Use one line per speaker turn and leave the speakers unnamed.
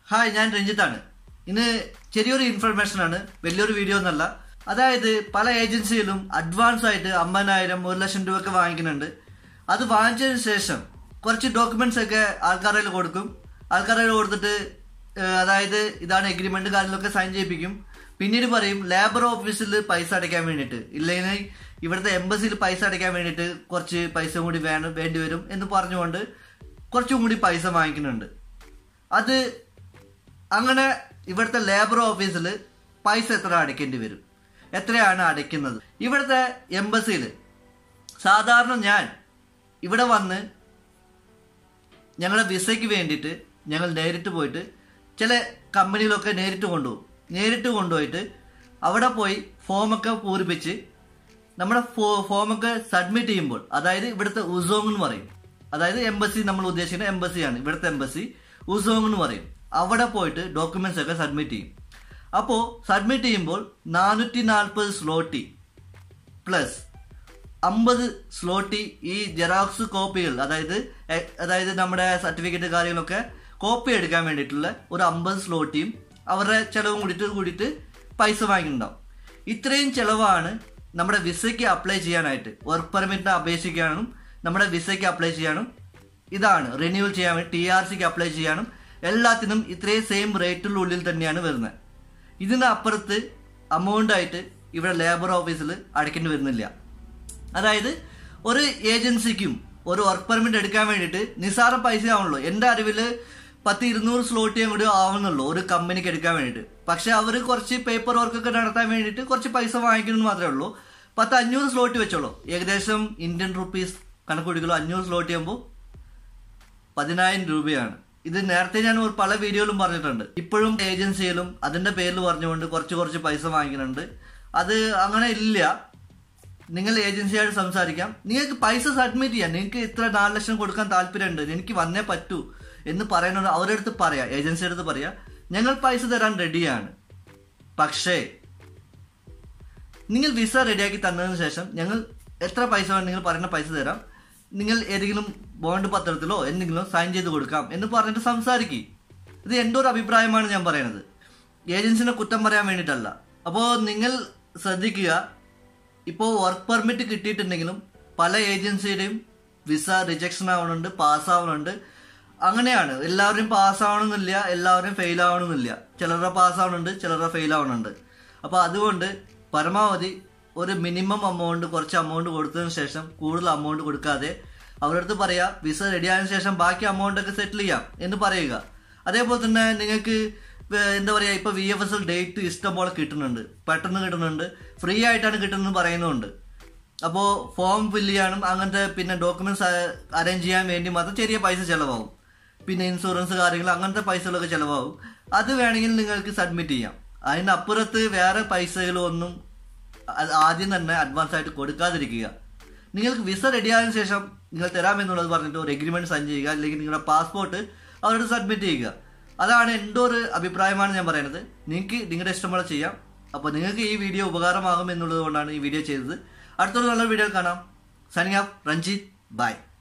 hi ഞാൻ രഞ്ജിത്താണ് ഇന്ന് ചെറിയൊരു ഇൻഫർമേഷൻ ആണ് വലിയൊരു വീഡിയോ ഒന്നല്ല അതായത് പല ഏജൻസിയിലും അഡ്വാൻസ് ആയിട്ട് അമ്പതിനായിരം ഒരു ലക്ഷം രൂപ ഒക്കെ വാങ്ങിക്കുന്നുണ്ട് അത് വാങ്ങിച്ചതിന് ശേഷം കുറച്ച് ഡോക്യുമെന്റ്സ് ഒക്കെ ആൾക്കാരുടെ കൊടുക്കും ആൾക്കാരുടെ കൊടുത്തിട്ട് ഏഹ്, അതായത് ഇതാണ് എഗ്രിമെന്റ് കാര്യങ്ങളൊക്കെ സൈൻ ചെയ്യിപ്പിക്കും പിന്നീട് പറയും ലേബർ ഓഫീസിൽ പൈസ അടയ്ക്കാൻ വേണ്ടിയിട്ട് ഇല്ലെങ്കിൽ ഇവിടുത്തെ എംബസിയിൽ പൈസ അടയ്ക്കാൻ വേണ്ടിയിട്ട് കുറച്ച് പൈസ കൂടി വേണം വേണ്ടി വരും എന്ന് പറഞ്ഞുകൊണ്ട് കുറച്ചും കൂടി പൈസ വാങ്ങിക്കുന്നുണ്ട് അത് അങ്ങനെ ഇവിടുത്തെ ലേബർ ഓഫീസിൽ പൈസ എത്ര അടയ്ക്കേണ്ടി വരും എത്രയാണ് അടയ്ക്കുന്നത് ഇവിടുത്തെ എംബസിയിൽ സാധാരണ ഞാൻ ഇവിടെ വന്ന് ഞങ്ങളുടെ വിസയ്ക്ക് വേണ്ടിയിട്ട് ഞങ്ങൾ നേരിട്ട് പോയിട്ട് ചില കമ്പനികളൊക്കെ നേരിട്ട് കൊണ്ടുപോകും നേരിട്ട് കൊണ്ടുപോയിട്ട് അവിടെ പോയി ഫോമൊക്കെ പൂരിപ്പിച്ച് നമ്മുടെ ഫോ ഫോമൊക്കെ സബ്മിറ്റ് ചെയ്യുമ്പോൾ അതായത് ഇവിടുത്തെ ഉസോങ് എന്ന് പറയും അതായത് എംബസി നമ്മൾ ഉദ്ദേശിക്കുന്ന എംബസിയാണ് ഇവിടുത്തെ എംബസി ഉസോങ് എന്ന് പറയും അവിടെ പോയിട്ട് ഡോക്യുമെന്റ്സ് ഒക്കെ സബ്മിറ്റ് ചെയ്യും അപ്പോൾ സബ്മിറ്റ് ചെയ്യുമ്പോൾ നാനൂറ്റി നാൽപ്പത് സ്ലോട്ടി പ്ലസ് അമ്പത് സ്ലോട്ടി ഈ ജെറോക്സ് കോപ്പികൾ അതായത് എ- അതായത് നമ്മുടെ സർട്ടിഫിക്കറ്റ് കാര്യങ്ങളൊക്കെ കോപ്പി എടുക്കാൻ വേണ്ടിയിട്ടുള്ള ഒരു അമ്പത് സ്ലോട്ടിയും അവരുടെ ചെലവും കൂടിയിട്ട് കൂടിയിട്ട് പൈസ വാങ്ങിയിട്ടുണ്ടാവും ഇത്രയും ചെലവാണ് നമ്മുടെ വിസയ്ക്ക് അപ്ലൈ ചെയ്യാനായിട്ട് വർക്ക് പെർമിറ്റിന് അപേക്ഷിക്കാനും നമ്മുടെ വിസയ്ക്ക് അപ്ലൈ ചെയ്യാനും ഇതാണ് റിന്യൂവൽ ചെയ്യാൻ വേണ്ടി ടി ആർ സിക്ക് അപ്ലൈ ചെയ്യാനും എല്ലാത്തിനും ഇത്രയും സെയിം റേറ്റിനുള്ളിൽ തന്നെയാണ് വരുന്നത് ഇതിന് അപ്പുറത്ത് amount ആയിട്ട് ഇവിടെ ലേബർ ഓഫീസിൽ അടയ്ക്കേണ്ടി വരുന്നില്ല അതായത് ഒരു ഏജൻസിക്കും ഒരു വർക്ക് പെർമിറ്റ് എടുക്കാൻ വേണ്ടിയിട്ട് നിസാര പൈസ ആവുള്ളൂ എൻ്റെ അറിവിൽ പത്ത് ഇരുന്നൂറ് സ്ലോട്ടിയും കൂടി ആവുന്നുള്ളൂ ഒരു കമ്പനിക്ക് എടുക്കാൻ വേണ്ടിയിട്ട് പക്ഷെ അവർ കുറച്ച് പേപ്പർ വർക്കൊക്കെ നടത്താൻ വേണ്ടിയിട്ട് കുറച്ച് പൈസ വാങ്ങിക്കുന്നു മാത്രമേ ഉള്ളൂ പത്ത് അഞ്ഞൂറ് സ്ലോട്ട് വെച്ചോളൂ ഏകദേശം ഇന്ത്യൻ റുപ്പീസ് കണക്ക് പിടിക്കുള്ളൂ അഞ്ഞൂറ് സ്ലോട്ട് ചെയ്യുമ്പോൾ പതിനായിരം രൂപയാണ് ഇത് നേരത്തെ ഞാൻ ഒരു പല വീഡിയോയിലും പറഞ്ഞിട്ടുണ്ട് ഇപ്പോഴും ഏജൻസിയിലും അതിന്റെ പേരിൽ പറഞ്ഞുകൊണ്ട് കുറച്ച് കുറച്ച് പൈസ വാങ്ങിക്കുന്നുണ്ട് അത് അങ്ങനെ ഇല്ല നിങ്ങൾ ഏജൻസിയായിട്ട് സംസാരിക്കാം നിങ്ങൾക്ക് പൈസ സബ്മിറ്റ് ചെയ്യാം നിങ്ങൾക്ക് ഇത്ര നാല് ലക്ഷം കൊടുക്കാൻ താല്പര്യമുണ്ട് എനിക്ക് വന്നേ പറ്റൂ എന്ന് പറയുന്നത് അവരുടെ അടുത്ത് പറയാം ഏജൻസിയുടെ അടുത്ത് പറയാം ഞങ്ങൾ പൈസ തരാൻ റെഡിയാണ് പക്ഷേ നിങ്ങൾ വിസ റെഡിയാക്കി തന്നതിന് ശേഷം ഞങ്ങൾ എത്ര പൈസ വേണം നിങ്ങൾ പറയുന്ന പൈസ തരാം നിങ്ങൾ ഏതെങ്കിലും ബോണ്ട് പത്രത്തിലോ എന്തെങ്കിലും സൈൻ ചെയ്ത് കൊടുക്കാം എന്ന് പറഞ്ഞിട്ട് സംസാരിക്കും ഇത് എൻ്റെ ഒരു അഭിപ്രായമാണ് ഞാൻ പറയുന്നത് ഏജൻസിനെ കുറ്റം പറയാൻ വേണ്ടിയിട്ടല്ല അപ്പോൾ നിങ്ങൾ ശ്രദ്ധിക്കുക ഇപ്പോൾ വർക്ക് പെർമിറ്റ് കിട്ടിയിട്ടുണ്ടെങ്കിലും പല ഏജൻസിയുടെയും വിസ റിജക്ഷൻ ആവണുണ്ട് പാസ് ആവണുണ്ട് അങ്ങനെയാണ് എല്ലാവരും പാസ് ആവണമെന്നില്ല എല്ലാവരും ഫെയിൽ ആവണമെന്നില്ല ചിലരുടെ പാസ് ആവണുണ്ട് ചിലരുടെ ഫെയിൽ ആവണുണ്ട് അപ്പോൾ അതുകൊണ്ട് പരമാവധി ഒരു മിനിമം എമൗണ്ട് കുറച്ച് എമൗണ്ട് കൊടുത്തതിന് ശേഷം കൂടുതൽ എമൗണ്ട് കൊടുക്കാതെ അവരുടെ അടുത്ത് പറയാ വിസ റെഡി ആയതിനു ശേഷം ബാക്കി എമൗണ്ട് ഒക്കെ സെറ്റിൽ ചെയ്യാം എന്ന് പറയുക അതേപോലെ തന്നെ നിങ്ങൾക്ക് വേ- എന്താ പറയാ ഇപ്പൊ V F S L date ഇഷ്ടം പോലെ കിട്ടുന്നുണ്ട് പെട്ടെന്ന് കിട്ടുന്നുണ്ട് ഫ്രീ ആയിട്ടാണ് കിട്ടുന്നത് പറയുന്നുണ്ട് അപ്പോൾ ഫോം ഫില്ല് ചെയ്യാനും അങ്ങനത്തെ പിന്നെ ഡോക്യുമെന്റ്സ് അറേഞ്ച് ചെയ്യാൻ വേണ്ടി മാത്രം ചെറിയ പൈസ ചിലവാകും പിന്നെ ഇൻഷുറൻസ് കാര്യങ്ങൾ അങ്ങനത്തെ പൈസകളൊക്കെ ചിലവാകും അത് വേണമെങ്കിൽ നിങ്ങൾക്ക് സബ്മിറ്റ് ചെയ്യാം അതിനപ്പുറത്ത് വേറെ പൈസകളൊന്നും അത് ആദ്യം തന്നെ അഡ്വാൻസ് ആയിട്ട് കൊടുക്കാതിരിക്കുക നിങ്ങൾക്ക് വിസ റെഡിയായതിനു ശേഷം നിങ്ങൾ തരാമെന്നുള്ളത് പറഞ്ഞിട്ട് ഒരു എഗ്രിമെന്റ് സൈൻ ചെയ്യുക അല്ലെങ്കിൽ നിങ്ങളുടെ പാസ്പോർട്ട് അവരോട് സബ്മിറ്റ് ചെയ്യുക അതാണ് എൻ്റെ ഒരു അഭിപ്രായമാണ് ഞാൻ പറയുന്നത് നിങ്ങൾക്ക് നിങ്ങളുടെ ഇഷ്ടം പോലെ ചെയ്യാം അപ്പോൾ നിങ്ങൾക്ക് ഈ വീഡിയോ ഉപകാരമാകും എന്നുള്ളത് കൊണ്ടാണ് ഈ വീഡിയോ ചെയ്തത് അടുത്തൊരു നല്ല വീഡിയോ കാണാം സൈനിങ് ഓഫ് രഞ്ജിത്ത് ബൈ